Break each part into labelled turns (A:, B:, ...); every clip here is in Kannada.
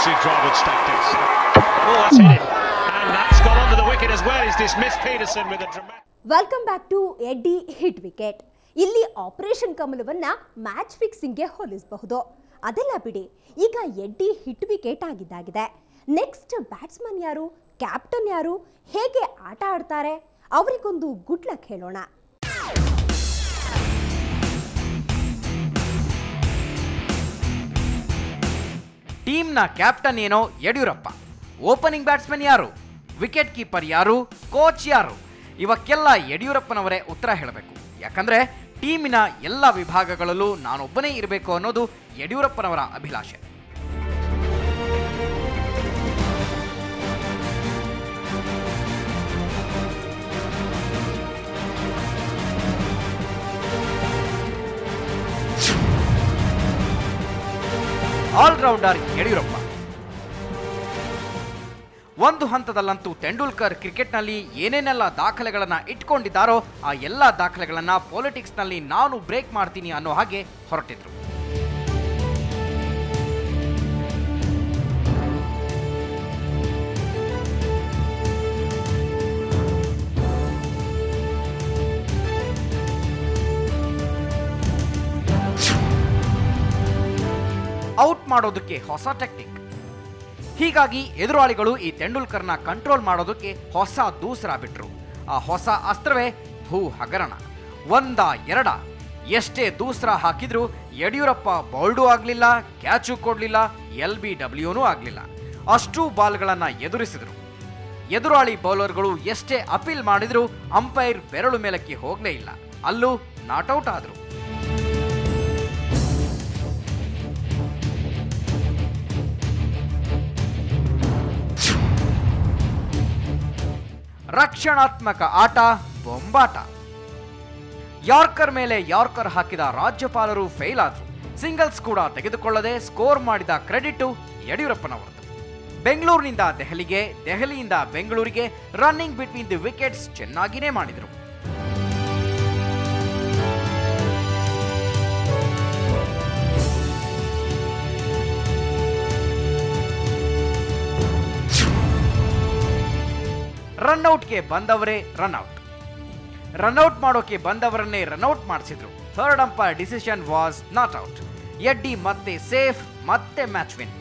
A: defensive Dravid's tactics. Oh, that's hit it. And that's gone onto the wicket as well. He's dismissed Peterson with a dramatic.
B: Welcome back to Eddy hit wicket ಇಲ್ಲಿ ಆಪರೇಷನ್ ಕಮಲವನ್ನ ಮ್ಯಾಚ್ ಫಿಕ್ಸಿಂಗ್ಗೆ ಹೋಲಿಸಬಹುದು ಅದೆಲ್ಲ ಬಿಡಿ ಈಗ ಎಡ್ಡಿ ಹಿಟ್ ವಿಕೆಟ್ ಆಗಿದ್ದಾಗಿದೆ ನೆಕ್ಸ್ಟ್ ಬ್ಯಾಟ್ಸ್ಮನ್ ಯಾರು ಕ್ಯಾಪ್ಟನ್ ಯಾರು ಹೇಗೆ ಆಟ ಆಡ್ತಾರೆ ಅವರಿಗೊಂದು ಗುಡ್ ಲಕ್ ಹೇಳೋಣ
C: ಟೀಮ್ನ ಕ್ಯಾಪ್ಟನ್ ಏನೋ ಯಡಿಯೂರಪ್ಪ ಓಪನಿಂಗ್ ಬ್ಯಾಟ್ಸ್ಮನ್ ಯಾರು ವಿಕೆಟ್ ಕೀಪರ್ ಯಾರು ಕೋಚ್ ಯಾರು ಇವಕ್ಕೆಲ್ಲ ಯಡಿಯೂರಪ್ಪನವರೇ ಉತ್ತರ ಹೇಳಬೇಕು ಯಾಕಂದ್ರೆ ಟೀಮಿನ ಎಲ್ಲ ವಿಭಾಗಗಳಲ್ಲೂ ನಾನೊಬ್ಬನೇ ಇರಬೇಕು ಅನ್ನೋದು ಯಡಿಯೂರಪ್ಪನವರ ಅಭಿಲಾಷೆ ಆಲ್ರೌಂಡರ್ ಯಡಿಯೂರಪ್ಪ ಒಂದು ಹಂತದಲ್ಲಂತೂ ತೆಂಡೂಲ್ಕರ್ ಕ್ರಿಕೆಟ್ನಲ್ಲಿ ಏನೇನೆಲ್ಲ ದಾಖಲೆಗಳನ್ನ ಇಟ್ಕೊಂಡಿದ್ದಾರೋ ಆ ಎಲ್ಲ ದಾಖಲೆಗಳನ್ನ ಪಾಲಿಟಿಕ್ಸ್ನಲ್ಲಿ ನಾನು ಬ್ರೇಕ್ ಮಾಡ್ತೀನಿ ಅನ್ನೋ ಹಾಗೆ ಹೊರಟಿದ್ರು ಔಟ್ ಮಾಡೋದಕ್ಕೆ ಹೊಸ ಟೆಕ್ನಿಕ್ ಹೀಗಾಗಿ ಎದುರಾಳಿಗಳು ಈ ತೆಂಡೂಲ್ಕರ್ನ ಕಂಟ್ರೋಲ್ ಮಾಡೋದಕ್ಕೆ ಹೊಸ ದೂಸರ ಬಿಟ್ರು ಆ ಹೊಸ ಅಸ್ತ್ರವೇ ಭೂ ಹಗರಣ ಒಂದ ಎರಡ ಎಷ್ಟೇ ದೂಸರ ಹಾಕಿದ್ರೂ ಯಡಿಯೂರಪ್ಪ ಬೌಲ್ಡೂ ಆಗಲಿಲ್ಲ ಕ್ಯಾಚು ಕೊಡಲಿಲ್ಲ ಎಲ್ ಬಿ ಡಬ್ಲ್ಯೂನೂ ಆಗಲಿಲ್ಲ ಅಷ್ಟೂ ಬಾಲ್ಗಳನ್ನ ಎದುರಿಸಿದ್ರು ಎದುರಾಳಿ ಬೌಲರ್ಗಳು ಎಷ್ಟೇ ಅಪೀಲ್ ಮಾಡಿದ್ರೂ ಅಂಪೈರ್ ಬೆರಳು ಮೇಲಕ್ಕೆ ಹೋಗಲೇ ಇಲ್ಲ ಅಲ್ಲೂ ನಾಟ್ಔಟ್ ಆದ್ರು ರಕ್ಷಣಾತ್ಮಕ ಆಟ ಬೊಂಬಾಟ ಯಾರ್ಕರ್ ಮೇಲೆ ಯಾರ್ಕರ್ ಹಾಕಿದ ರಾಜ್ಯಪಾಲರು ಫೇಲ್ ಆದ್ರು ಸಿಂಗಲ್ಸ್ ಕೂಡ ತೆಗೆದುಕೊಳ್ಳದೆ ಸ್ಕೋರ್ ಮಾಡಿದ ಕ್ರೆಡಿಟ್ ಯಡಿಯೂರಪ್ಪನವರದು ಬೆಂಗಳೂರಿನಿಂದ ದೆಹಲಿಗೆ ದೆಹಲಿಯಿಂದ ಬೆಂಗಳೂರಿಗೆ ರನ್ನಿಂಗ್ ಬಿಟ್ವೀನ್ ದಿ ವಿಕೆಟ್ಸ್ ಚೆನ್ನಾಗಿನೇ ಮಾಡಿದರು ರನ್ಔಟ್ಗೆ ಬಂದವರೇ ರನ್ಔಟ್ ರನ್ಔಟ್ ಮಾಡೋಕೆ ಬಂದವರನ್ನೇ ರನ್ಔಟ್ ಮಾಡಿಸಿದ್ರು third umpire decision was not out Eddy ಮತ್ತೆ ಸೇಫ್ ಮತ್ತೆ match win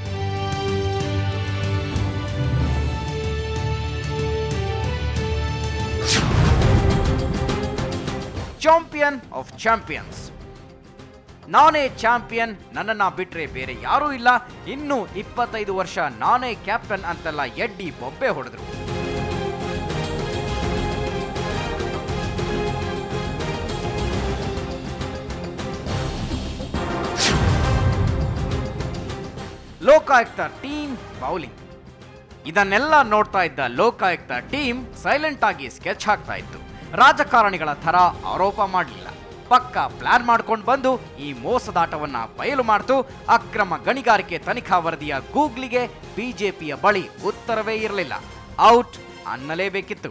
C: champion of champions ನಾನೇ ಚಾಂಪಿಯನ್ ನನ್ನನ್ನ ಬಿಟ್ರೆ ಬೇರೆ ಯಾರೂ ಇಲ್ಲ ಇನ್ನು ಇಪ್ಪತ್ತೈದು ವರ್ಷ ನಾನೇ ಕ್ಯಾಪ್ಟನ್ ಅಂತೆಲ್ಲ ಎಡ್ಡಿ ಬೊಬ್ಬೆ ಹೊಡೆದ್ರು ಲೋಕಾಯುಕ್ತ ಟೀಮ್ ಬೌಲಿಂಗ್ ಇದನ್ನೆಲ್ಲ ನೋಡ್ತಾ ಇದ್ದ ಲೋಕಾಯುಕ್ತ ಟೀಮ್ ಸೈಲೆಂಟ್ ಆಗಿ ಸ್ಕೆಚ್ ಹಾಕ್ತಾ ಇತ್ತು ರಾಜಕಾರಣಿಗಳ ಥರ ಆರೋಪ ಮಾಡಲಿಲ್ಲ ಪಕ್ಕ ಪ್ಲಾನ್ ಮಾಡ್ಕೊಂಡು ಬಂದು ಈ ಮೋಸದಾಟವನ್ನ ಬಯಲು ಮಾಡ್ತು ಅಕ್ರಮ ಗಣಿಗಾರಿಕೆ ತನಿಖಾ ವರದಿಯ ಗೂಗ್ಲಿಗೆ ಬಿಜೆಪಿಯ ಬಳಿ ಉತ್ತರವೇ ಇರಲಿಲ್ಲ ಔಟ್ ಅನ್ನಲೇಬೇಕಿತ್ತು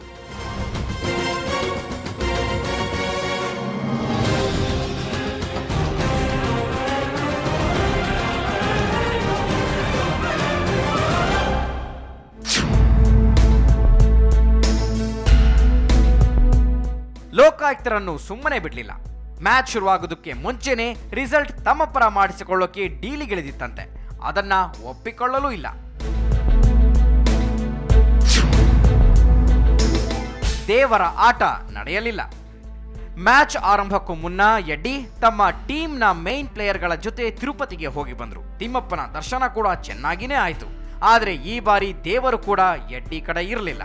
C: ಲೋಕಾಯುಕ್ತರನ್ನು ಸುಮ್ಮನೆ ಬಿಡಲಿಲ್ಲ ಮ್ಯಾಚ್ ಶುರುವಾಗೋದಕ್ಕೆ ಮುಂಚೆನೆ ರಿಸಲ್ಟ್ ತಮ್ಮ ಪರ ಮಾಡಿಸಿಕೊಳ್ಳೋಕೆ ಡೀಲಿಗಿಳಿದಿತ್ತಂತೆ ಅದನ್ನ ಒಪ್ಪಿಕೊಳ್ಳಲೂ ಇಲ್ಲ ದೇವರ ಆಟ ನಡೆಯಲಿಲ್ಲ ಮ್ಯಾಚ್ ಆರಂಭಕ್ಕೂ ಮುನ್ನ ಎಡ್ಡಿ ತಮ್ಮ ಟೀಮ್ನ ಮೇನ್ ಪ್ಲೇಯರ್ಗಳ ಜೊತೆ ತಿರುಪತಿಗೆ ಹೋಗಿ ಬಂದ್ರು ತಿಮ್ಮಪ್ಪನ ದರ್ಶನ ಕೂಡ ಚೆನ್ನಾಗಿನೇ ಆಯ್ತು ಆದ್ರೆ ಈ ಬಾರಿ ದೇವರು ಕೂಡ ಎಡ್ಡಿ ಕಡೆ ಇರಲಿಲ್ಲ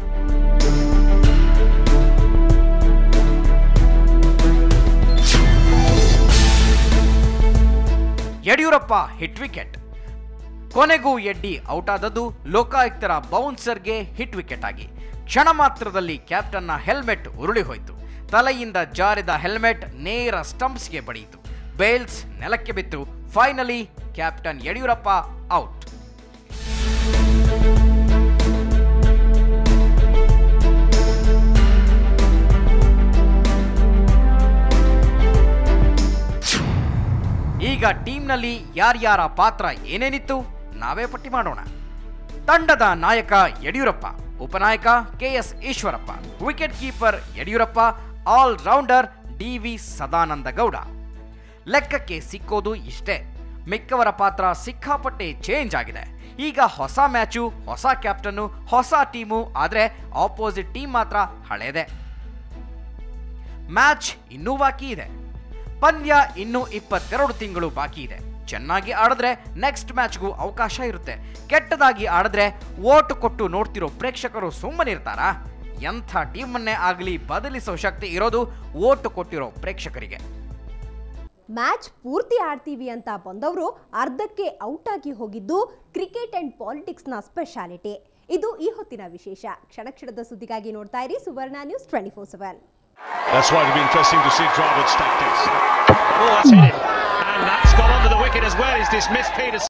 C: ಯಡಿಯೂರಪ್ಪ ಹಿಟ್ ವಿಕೆಟ್ ಕೊನೆಗೂ ಎಡ್ಡಿ ಔಟ್ ಆದದ್ದು ಲೋಕಾಯುಕ್ತರ ಬೌನ್ಸರ್ಗೆ ಹಿಟ್ ವಿಕೆಟ್ ಆಗಿ ಕ್ಷಣ ಮಾತ್ರದಲ್ಲಿ ಕ್ಯಾಪ್ಟನ್ನ ಹೆಲ್ಮೆಟ್ ಉರುಳಿ ಹೋಯಿತು ತಲೆಯಿಂದ ಜಾರಿದ ಹೆಲ್ಮೆಟ್ ನೇರ ಸ್ಟಂಪ್ಸ್ಗೆ ಬಡಿಯಿತು ಬೇಲ್ಸ್ ನೆಲಕ್ಕೆ ಬಿತ್ತು ಫೈನಲಿ ಕ್ಯಾಪ್ಟನ್ ಯಡಿಯೂರಪ್ಪ ಔಟ್ ಈಗ ಟೀಮ್ನಲ್ಲಿ ಯಾರ್ಯಾರ ಪಾತ್ರ ಏನೇನಿತ್ತು ನಾವೇ ಪಟ್ಟಿ ಮಾಡೋಣ ತಂಡದ ನಾಯಕ ಯಡಿಯೂರಪ್ಪ ಉಪನಾಯಕ KS Eshwarappa wicket keeper Yediyurappa all rounder D V Sadananda Gowda ಲೆಕ್ಕಕ್ಕೆ ಸಿಕ್ಕೋದು ಇಷ್ಟೇ ಮಿಕ್ಕವರ ಪಾತ್ರ ಸಿಕ್ಕಾಪಟ್ಟೆ ಚೇಂಜ್ ಆಗಿದೆ ಈಗ ಹೊಸ ಮ್ಯಾಚು ಹೊಸ ಕ್ಯಾಪ್ಟನ್ನು ಹೊಸ ಟೀಮು ಆದರೆ ಆಪೋಸಿಟ್ ಟೀಮ್ ಮಾತ್ರ ಹಳೇದೆ ಮ್ಯಾಚ್ ಇನ್ನೂ ಬಾಕಿ ಇದೆ ಪಂದ್ಯ ಇನ್ನೂ ಇಪ್ಪತ್ತೆರಡು ತಿಂಗಳು ಬಾಕಿ ಇದೆ ಚೆನ್ನಾಗಿ ಆಡಿದ್ರೆ ನೆಕ್ಸ್ಟ್ ಮ್ಯಾಚ್ಗೂ ಅವಕಾಶ ಇರುತ್ತೆ ಕೆಟ್ಟದಾಗಿ ಆಡಿದ್ರೆ ಓಟು ಕೊಟ್ಟು ನೋಡ್ತಿರೋ ಪ್ರೇಕ್ಷಕರು ಸುಮ್ಮನಿರ್ತಾರಾ ಎಂಥ ಟೀಮನ್ನೇ ಆಗಲಿ ಬದಲಿಸೋ ಶಕ್ತಿ ಇರೋದು ಓಟು ಕೊಟ್ಟಿರೋ ಪ್ರೇಕ್ಷಕರಿಗೆ
B: ಮ್ಯಾಚ್ ಪೂರ್ತಿ ಆಡ್ತೀವಿ ಅಂತ ಬಂದವರು ಅರ್ಧಕ್ಕೆ ಔಟ್ ಆಗಿ ಹೋಗಿದ್ದು ಕ್ರಿಕೆಟ್ ಅಂಡ್ ಪಾಲಿಟಿಕ್ಸ್ನ ಸ್ಪೆಷಾಲಿಟಿ ಇದು ಈ ಹೊತ್ತಿನ ವಿಶೇಷ ಕ್ಷಣ ಕ್ಷಣದ ಸುದ್ದಿಗಾಗಿ ನೋಡ್ತಾ ಇರಿ Suvarna news twenty four seven
D: That's why it'll be interesting to see Dravid's tactics.
A: Oh, that's hit it. And that's gone onto the wicket as well. He's dismissed Peterson.